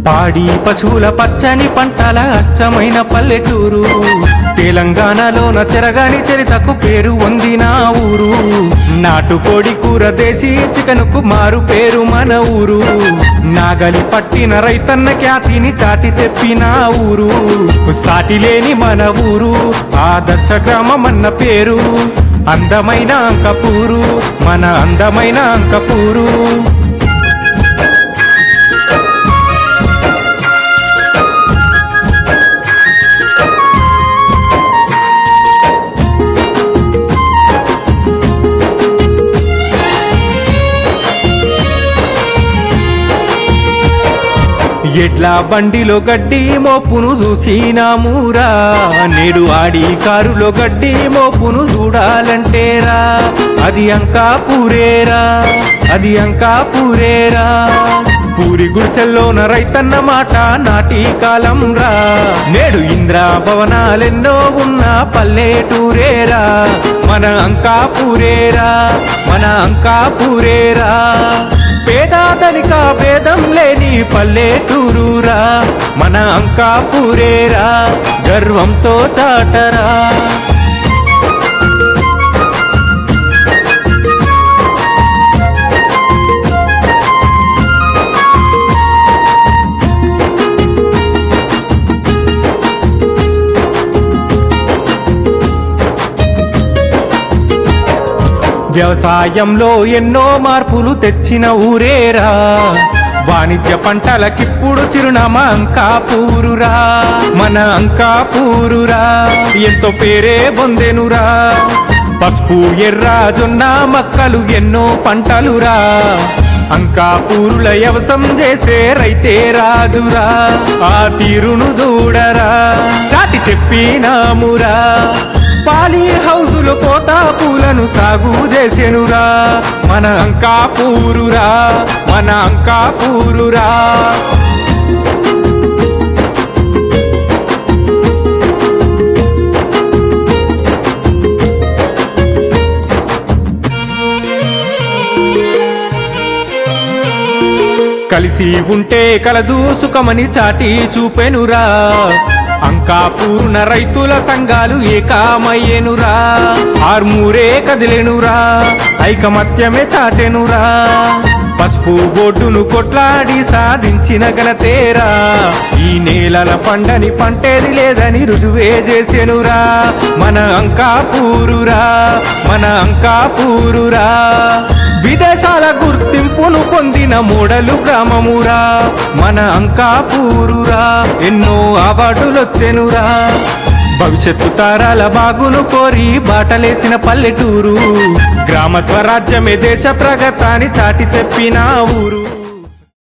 పాడి పశువుల పచ్చని పంటల అచ్చమైన పల్లెటూరు తెలంగాణలోన తెరగాని చరితకు పేరు పొందిన ఊరు నాటుకోడి కూర దేశీ చికెనుకు మారు పేరు మన ఊరు నాగలి పట్టిన రైతన్న ఖ్యాతిని చాటి చెప్పిన ఊరు సాటి లేని మన ఊరు ఆదర్శ గ్రామం అన్న పేరు అందమైన అంకపూరు మన అందమైన అంకపూరు ఎడ్ల బండిలో గడ్డి మోపును చూసినామురా నేడు ఆడి కారులో గడ్డి మోపును చూడాలంటేరా అది అంకాపూరేరా అది అంకాపూరేరా పూరి గుడిసెల్లోన రైతన్న మాట నాటి కాలం రా నేడు ఇంద్రా భవనాలెన్నో ఉన్న పల్లెటూరేరా మన అంకాపూరేరా మన అంకాపూరేరా పేదాదనిక భేదం లేని పల్లెటూరురా మన అంకాపూరేరా గర్వంతో చాటరా వ్యవసాయంలో ఎన్నో మార్పులు తెచ్చిన ఊరేరా వాణిజ్య పంటలకిప్పుడు చిరునామా అంకాపూరురా మన అంకాపూరురా ఎంతో పేరే పొందెనురా పసుపు ఎర్ర జొన్న మక్కలు ఎన్నో పంటలురా అంకాపూరుల వ్యవసం చేసే రైతే రాజురా ఆ తీరును చూడరా చాటి చెప్పినామురా పాలి హౌజులు పోతా పూలను సాగు చేసెనురా మన అంకాపూరురా మన అంకాపూరురా కలిసి ఉంటే కలదు సుఖమని చాటి చూపెనురా అంకాపూర్ణ రైతుల సంఘాలు ఏకామయ్యేనురా ఆర్మూరే కదిలేనురా ఐకమత్యమే చాటెనురా పసుపు బోర్డును కొట్లాడి సాధించిన ఘనతేరా ఈ నేలల పండని పంటేది లేదని రుజువే చేసెనురా మన అంకాపూరురా మన అంకాపూరురా విదేశాల గుర్తింపును పొందిన మోడలు గ్రామమురా మన అంకాపూరురా ఎన్నో అవార్డులొచ్చెనురా భవిష్యత్తు తరాల బాగును కోరి బాటలేసిన పల్లెటూరు గ్రామ స్వరాజ్యమే దేశ ప్రగతాన్ని చాటి చెప్పిన ఊరు